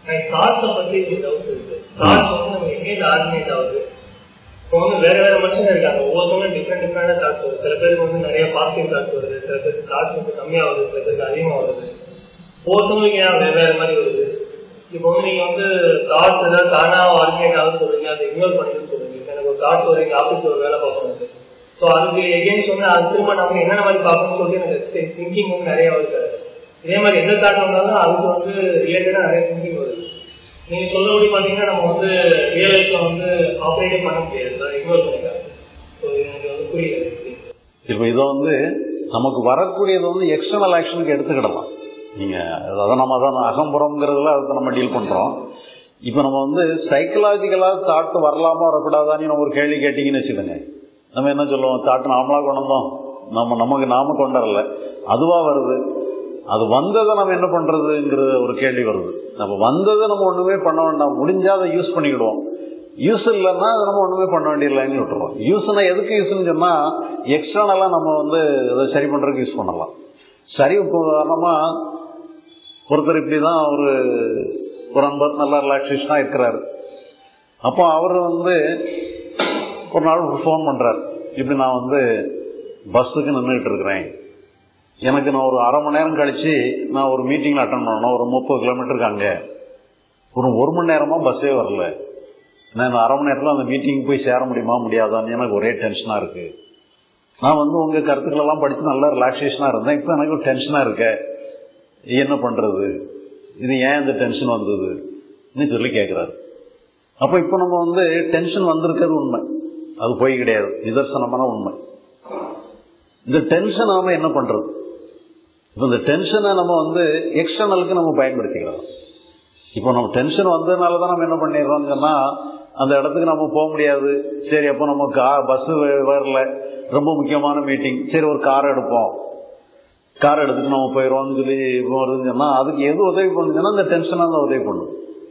எனக்கு தாட்ஸை பத்தி டவுட் இருக்கு தாட்ஸ் வந்து நம்ம எங்கேயிருந்து ஆர்டினேட் ஆகுது இப்போ வந்து வேற வேற மனுஷங்க இருக்காங்க ஒவ்வொருத்தவங்க டிஃப்ரெண்ட் டிஃப்ரெண்டான தாட்ஸ் வருது சில பேருக்கு வந்து நிறைய பாசிட்டிவ் தாட்ஸ் வருது சில பேருக்கு தாட்ஸ் வந்து கம்மியாகுது சில பேருக்கு அதிகமாக வருது ஒவ்வொருத்தவங்களுக்கு ஏன் வெவ்வேறு மாதிரி வருது இப்போ வந்து நீங்க வந்து தாட்ஸ் ஏதாவது தானா ஆர்டினேட் ஆகுது சொல்றீங்க அதை இக்னோர் பண்ணிட்டு சொல்றீங்க இப்ப எனக்கு ஒரு தாட்ஸ் வருது எங்க ஆஃபீஸ்ல ஒரு வேலை பார்க்கணும் ஸோ அதுக்கு எகெயின்ஸ்ட் வந்து அது திரும்ப நம்ம என்னென்ன மாதிரி பார்க்கணும்னு சொல்லிட்டு எனக்கு திங்கிங் வந்து நிறைய வருது இதே மாதிரி எந்த தாட் வந்தாலும் அதுக்கு வந்து ரிலேட்டடா நிறைய திங்கிங் வருது நீங்க சொல்றபடி பாத்தீங்கன்னா நம்ம வந்து ரியல் லைஃப்ல வந்து ஆப்ரேட்டே பண்ண முடியாது இக்னோர் பண்ணிக்கலாம் ஸோ இது எனக்கு வந்து புரியல இப்போ இதை வந்து நமக்கு வரக்கூடியது வந்து எக்ஸ்டர்னல் ஆக்ஷனுக்கு எடுத்துக்கிடலாம் நீங்க அதை நம்ம தான் அகம்புறம்ங்கிறதுல அதை நம்ம டீல் பண்றோம் இப்போ நம்ம வந்து சைக்கலாஜிக்கலா தாட்டு வரலாமா வரக்கூடாதான்னு நம்ம ஒரு கேள்வி கேட்டீங்கன்னு வச்சுக்கோங்க நம்ம என்ன சொல்லுவோம் தாட்டு நாமளா கொண்டு வந்தோம் நம்ம நமக்கு நாம கொண்டு வரல அதுவா வருது அது வந்ததை நம்ம என்ன பண்றதுங்கிற ஒரு கேள்வி வருது நம்ம வந்ததை நம்ம ஒண்ணுமே பண்ண வேண்டாம் முடிஞ்சா அதை யூஸ் பண்ணிக்கிடுவோம் யூஸ் இல்லைன்னா அதை நம்ம ஒண்ணுமே பண்ண வேண்டியதில்லைன்னு விட்டுருவோம் யூஸ்னா எதுக்கு யூஸ்ன்னு சொன்னா எக்ஸ்டர்னலா நம்ம வந்து அதை சரி பண்றதுக்கு யூஸ் பண்ணலாம் சரி இப்போ உதாரணமா ஒருத்தர் இப்படிதான் ஒரு ஒரு நண்பர் நல்ல ரிலாக்ஸேஷனா இருக்கிறாரு அப்போ அவர் வந்து ஒரு நாள் ஃபோன் பண்றாரு இப்படி நான் வந்து பஸ்ஸுக்கு நின்றுட்டு இருக்கிறேன் எனக்கு நான் ஒரு அரை மணி நேரம் கழிச்சு நான் ஒரு மீட்டிங்ல அட்டன் பண்ணணும் ஒரு முப்பது கிலோமீட்டருக்கு அங்கே ஒரு ஒரு மணி நேரமா பஸ்ஸே வரல நான் அரை மணி நேரத்தில் அந்த மீட்டிங் போய் சேர முடியுமா முடியாதான்னு எனக்கு ஒரே டென்ஷனா இருக்கு நான் வந்து உங்க கருத்துக்கள் எல்லாம் படிச்சு நல்லா ரிலாக்ஸேஷனா இருந்தேன் இப்போ எனக்கு டென்ஷனா இருக்க என்ன பண்றது இது ஏன் இந்த டென்ஷன் வந்தது சொல்லி கேட்கிறாரு அப்ப இப்போ நம்ம வந்து டென்ஷன் வந்திருக்கிறது உண்மை அது போய் கிடையாது நிதர்சனமான உண்மை இந்த டென்ஷன் நாம என்ன பண்றது இப்போ இந்த டென்ஷனை நம்ம வந்து எக்ஸ்டர்னலுக்கு நம்ம பயன்படுத்திக்கலாம் இப்போ நம்ம டென்ஷன் வந்ததுனால தான் நம்ம என்ன பண்ணிடுறோம்னு சொன்னா அந்த இடத்துக்கு நம்ம போக முடியாது சரி அப்போ நம்ம கா பஸ் வரல ரொம்ப முக்கியமான மீட்டிங் சரி ஒரு கார் எடுப்போம் கார் எடுத்துட்டு நம்ம போயிடுவோம்னு சொல்லி வருதுன்னு சொன்னா அதுக்கு எது உதவி பண்ணுச்சுன்னா இந்த டென்ஷனாக தான் உதவி பண்ணும்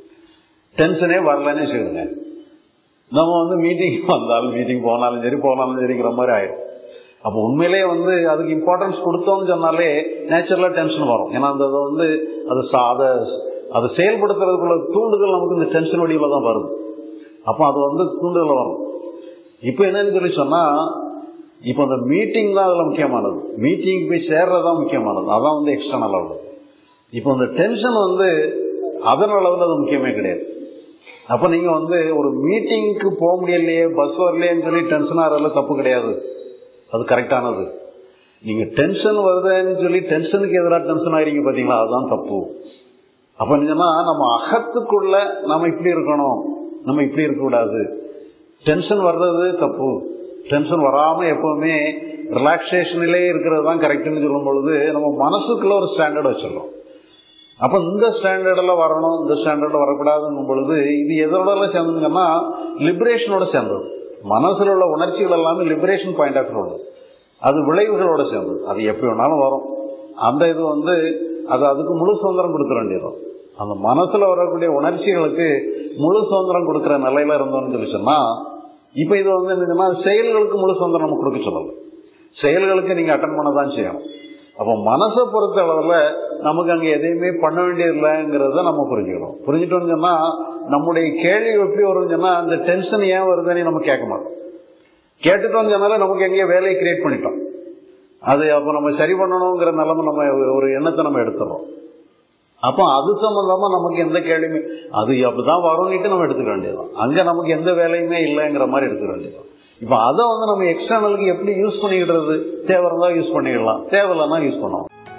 டென்ஷனே வரலன்னு வச்சுக்கோங்க நம்ம வந்து மீட்டிங் வந்தாலும் மீட்டிங் போனாலும் சரி போனாலும் சரிங்கிற மாதிரி ஆயிடும் அப்போ உண்மையிலேயே வந்து அதுக்கு இம்பார்ட்டன்ஸ் கொடுத்தோம்னு சொன்னாலே நேச்சுரலா டென்ஷன் வரும் ஏன்னா அந்த அதை வந்து அது அதை அதை செயல்படுத்துறதுக்குள்ள தூண்டுதல் நமக்கு இந்த டென்ஷன் வடிவில் தான் வருது அப்போ அது வந்து தூண்டுதல் வரும் இப்போ என்னன்னு சொல்லி சொன்னா இப்போ அந்த மீட்டிங் தான் அதில் முக்கியமானது மீட்டிங் போய் சேர்றதுதான் முக்கியமானது அதான் வந்து எக்ஸ்டர்னல் அளவு இப்போ இந்த டென்ஷன் வந்து அதன் அளவில் அது முக்கியமே கிடையாது அப்போ நீங்க வந்து ஒரு மீட்டிங்க்கு போக முடியலையே பஸ் வரலையேன்னு சொல்லி டென்ஷன் ஆகிறதுல தப்பு கிடையாது அது கரெக்டானது நீங்க டென்ஷன் வருதுன்னு சொல்லி டென்ஷனுக்கு எதிராக டென்ஷன் ஆகிறீங்க பாத்தீங்களா அதுதான் தப்பு அப்ப என்னன்னா நம்ம அகத்துக்குள்ள நம்ம இப்படி இருக்கணும் நம்ம இப்படி இருக்கக்கூடாது டென்ஷன் வர்றது தப்பு டென்ஷன் வராம எப்பவுமே ரிலாக்ஸேஷனிலே இருக்கிறது தான் கரெக்ட்னு சொல்லும் பொழுது நம்ம மனசுக்குள்ள ஒரு ஸ்டாண்டர்ட் வச்சிடறோம் அப்ப இந்த ஸ்டாண்டர்டில் வரணும் இந்த ஸ்டாண்டர்டில் வரக்கூடாதுங்கும் பொழுது இது எதோட சேர்ந்ததுங்கன்னா லிபரேஷனோட சேர்ந்தது மனசுல உள்ள உணர்ச்சிகள் எல்லாமே லிபரேஷன் பாயிண்ட் ஆஃப் வியூ அது விளைவுகளோட சேர்ந்தது அது எப்படி வேணாலும் வரும் அந்த இது வந்து அது அதுக்கு முழு சுதந்திரம் கொடுக்க வேண்டியதும் அந்த மனசுல வரக்கூடிய உணர்ச்சிகளுக்கு முழு சுதந்திரம் கொடுக்கிற நிலையில இருந்தோம்னு சொல்லி சொன்னா இப்ப இது வந்து என்னன்னா செயல்களுக்கு முழு சுதந்திரம் நம்ம கொடுக்க சொல்லல செயல்களுக்கு நீங்க அட்டன் பண்ண தான் செய்யணும் அப்போ மனசை பொறுத்த அளவுல நமக்கு அங்க எதையுமே பண்ண வேண்டியதில்லைங்கிறத நம்ம புரிஞ்சுக்கிறோம் புரிஞ்சுட்டோம்னு சொன்னா நம்முடைய கேள்வி எப்படி வரும்னு சொன்னா அந்த டென்ஷன் ஏன் வருதுன்னு நம்ம கேட்க மாட்டோம் கேட்டுட்டோம்னு சொன்னால நமக்கு எங்கேயோ வேலையை கிரியேட் பண்ணிட்டோம் அது அப்போ நம்ம சரி பண்ணணுங்கிற நிலைமை நம்ம ஒரு எண்ணத்தை நம்ம எடுத்துறோம் அப்போ அது சம்பந்தமா நமக்கு எந்த கேள்வியுமே அது அப்படிதான் வரும்னுட்டு நம்ம எடுத்துக்க வேண்டியதுதான் அங்க நமக்கு எந்த வேலையுமே இல்லைங்கிற மாதிரி எடுத்துக்க வேண்டியதுதான் இப்போ அதை வந்து நம்ம எக்ஸ்டர்னலுக்கு எப்படி யூஸ் பண்ணிக்கிடுறது தேவை இருந்தால் யூஸ் பண்ணிக்கலாம் தேவையில்லைன்னா யூஸ் பண்ணுவோம்